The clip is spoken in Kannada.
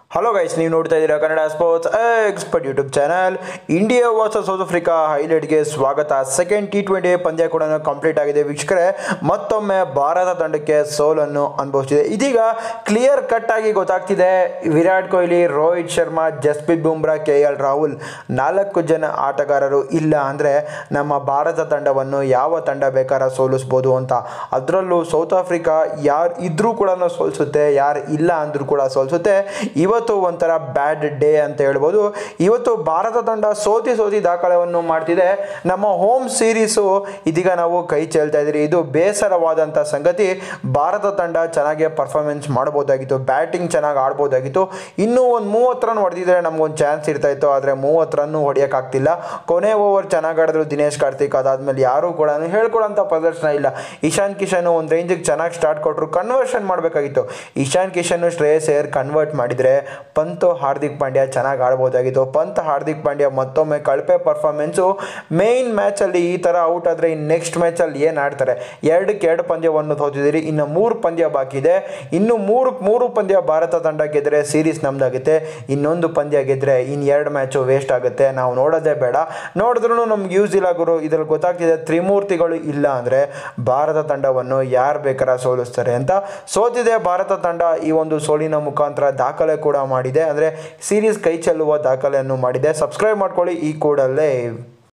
ಹಲೋ ಗೈಸ್ ನೀವು ನೋಡ್ತಾ ಇದ್ದೀರಾ Kannada sports expert YouTube channel India versus South Africa ಹೈಲೈಟ್ಗೆ ಸ್ವಾಗತ ಸೆಕೆಂಡ್ ಟಿ ಟ್ವೆಂಟಿ ಪಂದ್ಯ ಕೂಡ ಕಂಪ್ಲೀಟ್ ಆಗಿದೆ ವೀಕ್ಷಕರೇ ಮತ್ತೊಮ್ಮೆ ಭಾರತ ತಂಡಕ್ಕೆ ಸೋಲನ್ನು ಅನುಭವಿಸಿದೆ ಇದೀಗ ಕ್ಲಿಯರ್ ಕಟ್ ಆಗಿ ಗೊತ್ತಾಗ್ತಿದೆ ವಿರಾಟ್ ಕೊಹ್ಲಿ ರೋಹಿತ್ ಶರ್ಮಾ ಜಸ್ಪ್ರೀತ್ ಬುಮ್ರಾ ಕೆ ಎಲ್ ರಾಹುಲ್ ನಾಲ್ಕು ಜನ ಆಟಗಾರರು ಇಲ್ಲ ಅಂದರೆ ನಮ್ಮ ಭಾರತ ತಂಡವನ್ನು ಯಾವ ತಂಡ ಬೇಕಾರ ಸೋಲಿಸ್ಬೋದು ಅಂತ ಅದರಲ್ಲೂ ಸೌತ್ ಆಫ್ರಿಕಾ ಯಾರು ಇದ್ರೂ ಕೂಡ ಸೋಲಿಸುತ್ತೆ ಯಾರು ಇಲ್ಲ ಅಂದರೂ ಕೂಡ ಸೋಲಿಸುತ್ತೆ ಇವತ್ತು ಒಂಥರ ಬ್ಯಾಡ್ ಡೇ ಅಂತ ಹೇಳ್ಬೋದು ಇವತ್ತು ಭಾರತ ತಂಡ ಸೋತಿ ಸೋತಿ ದಾಖಲೆಯನ್ನು ಮಾಡ್ತಿದೆ ನಮ್ಮ ಹೋಮ್ ಸೀರೀಸು ಇದೀಗ ನಾವು ಕೈ ಚೆಲ್ತಾ ಇದ್ದೀರಿ ಇದು ಬೇಸರವಾದಂಥ ಸಂಗತಿ ಭಾರತ ತಂಡ ಚೆನ್ನಾಗಿ ಪರ್ಫಾರ್ಮೆನ್ಸ್ ಮಾಡ್ಬೋದಾಗಿತ್ತು ಬ್ಯಾಟಿಂಗ್ ಚೆನ್ನಾಗಿ ಆಡ್ಬೋದಾಗಿತ್ತು ಇನ್ನೂ ಒಂದು ಮೂವತ್ತು ರನ್ ಹೊಡೆದಿದ್ರೆ ನಮ್ಗೊಂದು ಚಾನ್ಸ್ ಇರ್ತಾ ಇತ್ತು ಆದರೆ ಮೂವತ್ತು ರನ್ನು ಹೊಡೆಯೋಕ್ಕಾಗ್ತಿಲ್ಲ ಕೊನೆ ಓವರ್ ಚೆನ್ನಾಗಿ ಆಡಿದ್ರು ದಿನೇಶ್ ಕಾರ್ತಿಕ್ ಅದಾದ್ಮೇಲೆ ಯಾರೂ ಕೂಡ ಹೇಳ್ಕೊಡೋಂಥ ಪ್ರದರ್ಶನ ಇಲ್ಲ ಇಶಾನ್ ಕಿಶನ್ ಒಂದು ರೇಂಜಿಗೆ ಚೆನ್ನಾಗಿ ಸ್ಟಾರ್ಟ್ ಕೊಟ್ಟರು ಕನ್ವರ್ಷನ್ ಮಾಡಬೇಕಾಗಿತ್ತು ಇಶಾನ್ ಕಿಶನ್ ಶ್ರೇಯಸ್ ಏರ್ ಕನ್ವರ್ಟ್ ಮಾಡಿದರೆ ಪಂತ್ ಹಾರ್ದಿಕ್ ಪಾಂಡ್ಯ ಚೆನ್ನಾಗಿ ಆಡ್ಬೋದಾಗಿತ್ತು ಪಂತ್ ಹಾರ್ದಿಕ್ ಪಾಂಡ್ಯ ಮತ್ತೊಮ್ಮೆ ಕಳಪೆ ಪರ್ಫಾರ್ಮೆನ್ಸು ಮೇಯ್ನ್ ಮ್ಯಾಚಲ್ಲಿ ಈ ಥರ ಔಟ್ ಆದರೆ ಇನ್ನು ನೆಕ್ಸ್ಟ್ ಮ್ಯಾಚಲ್ಲಿ ಏನು ಆಡ್ತಾರೆ ಎರಡಕ್ಕೆ ಎರಡು ಪಂದ್ಯವನ್ನು ಸೋತಿದ್ದೀರಿ ಇನ್ನು ಮೂರು ಪಂದ್ಯ ಬಾಕಿ ಇದೆ ಇನ್ನು ಮೂರು ಮೂರು ಪಂದ್ಯ ಭಾರತ ತಂಡ ಗೆದ್ದರೆ ಸೀರೀಸ್ ನಮ್ದಾಗುತ್ತೆ ಇನ್ನೊಂದು ಪಂದ್ಯ ಗೆದ್ದರೆ ಇನ್ನು ಎರಡು ಮ್ಯಾಚು ವೇಸ್ಟ್ ಆಗುತ್ತೆ ನಾವು ನೋಡೋದೇ ಬೇಡ ನೋಡಿದ್ರೂ ನಮ್ಗೆ ಯೂಸ್ ಇಲ್ಲ ಗುರು ಇದ್ರಲ್ಲಿ ಗೊತ್ತಾಗ್ತಿದೆ ತ್ರಿಮೂರ್ತಿಗಳು ಇಲ್ಲ ಅಂದರೆ ಭಾರತ ತಂಡವನ್ನು ಯಾರು ಬೇಕಾರ ಸೋಲಿಸ್ತಾರೆ ಅಂತ ಸೋತಿದೆ ಭಾರತ ತಂಡ ಈ ಒಂದು ಸೋಲಿನ ಮುಖಾಂತರ ದಾಖಲೆ ಕೂಡ ಮಾಡಿದೆ ಅಂದರೆ ಸೀರೀಸ್ ಕೈ ಚೆಲ್ಲುವ ದಾಖಲೆಯನ್ನು ಮಾಡಿದೆ ಸಬ್ಸ್ಕ್ರೈಬ್ ಮಾಡ್ಕೊಳ್ಳಿ ಈ ಕೂಡಲೇ